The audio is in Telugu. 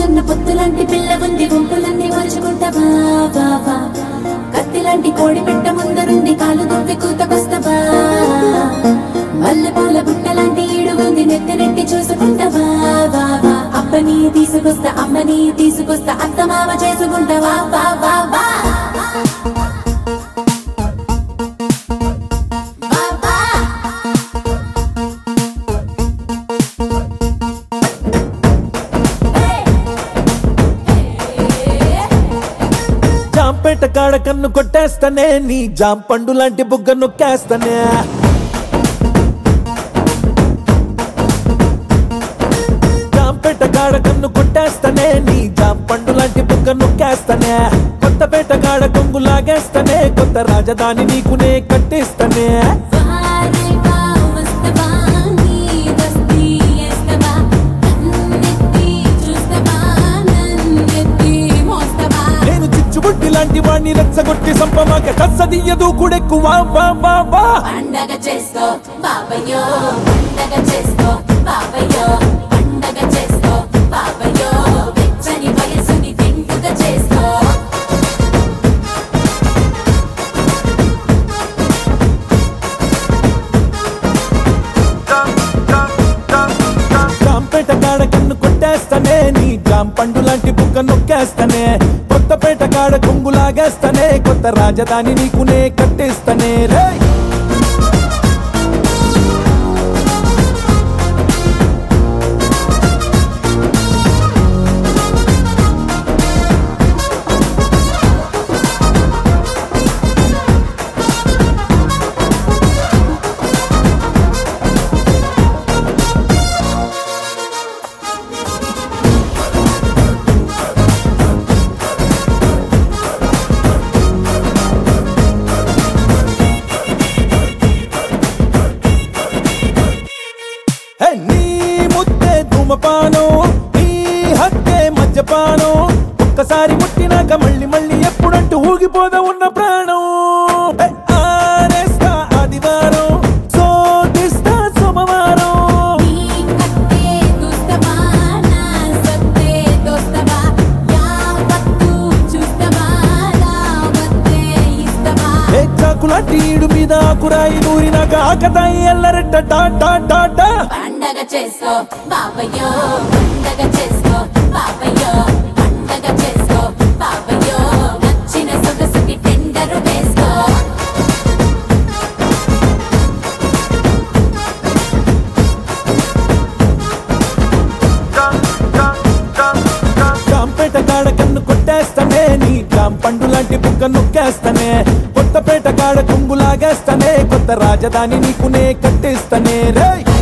జొన్న పొత్తులాంటి పిల్ల ఉంది గుంపులన్నీ మలుచుకుంటావా వా వా కత్తిలాంటి కోడి పెట్ట ముందరుంది కాలు దువ్వి కూతకొస్తావా మల్లె పూల బుట్టలాంటి ఈడుగుంది నెత్తి నెట్టి చూసుకుంటావా వా వా అప్పని తీసుకొస్తా అమ్మని తీసుకొస్తా అత్త మామ చేసుకుంటావా వా వా వా వా వా జాంపేట కాడ కన్ను కొట్టేస్తానే నీ జాం పండు లాంటి బుగ్గ నొక్కేస్తానే జాంపేట కాడ కన్ను కొట్టేస్తానే నీ జాం పండు లాంటి బుగ్గ నొక్కేస్తానే కొత్తపేట కాడ కొంగు లాగేస్తానే కొత్త రాజధాని నీకునే కట్టిస్తానే వారే వా వస్తవా నీ దస్తి ఎస్తవా నన్నెత్తి చూస్తవా నన్నెత్తి మోస్తవా నేను చిచ్చుబుట్టి లాంటి వాణ్ణి రెచ్చగొట్టి సంపమాక కచ్చదియ్యదు కూడెక్కు వా వా వా వా పండగ చేసుకో బాబయ్యో పండగ చేసుకో బాబయ్యో పండగ చేసుకో బాబయ్యో వెచ్చని వయసుని తింటుగా చేసుకో జాంపేట కాడ కన్ను కొట్టేస్తానే నీ జాం పండు లాంటి బుక్క నొక్కేస్తానే కొత్తపేట కాడ కొంగు లాగేస్తానే కొత్త రాజధాని నీకునే కట్టిస్తానే రే హే, నీ ముద్దే ధూమపానం నీ హక్కే మద్యపానం ఒక్కసారి ముట్టినాక మళ్ళీ మళ్ళీ ఎప్పుడంటూ ఊగిపోదా ఉన్న ప్రాణం హే, ఆరేస్తా ఆదివారం సోదిస్తా సోమవారం నీ కట్టే దుస్తవా నా సత్తే దోస్తవా యావత్తు చూస్తవా రావత్తే ఇస్తవా ఏ చాకులాంటి ఈడు మీద ఆకురాయి నూరినాక ఆకతాయి ఎల్లరెట్ట టా టా టా టా పండగ చేసుకో బాబయ్యో పండగ చేసుకో బాబయ్యో పండగ చేసుకో బాబయ్యో నచ్చిన సొగసుకి టెండరు వేసుకో జాంపేట కాడ కన్ను కొట్టేస్తానే నీ జాం పండు లాంటి బుక్క నొక్కేస్తానే కొత్తపేట కాడ కొంగు లాగేస్తానే కొత్త రాజధాని నీకునే కట్టిస్తానే రే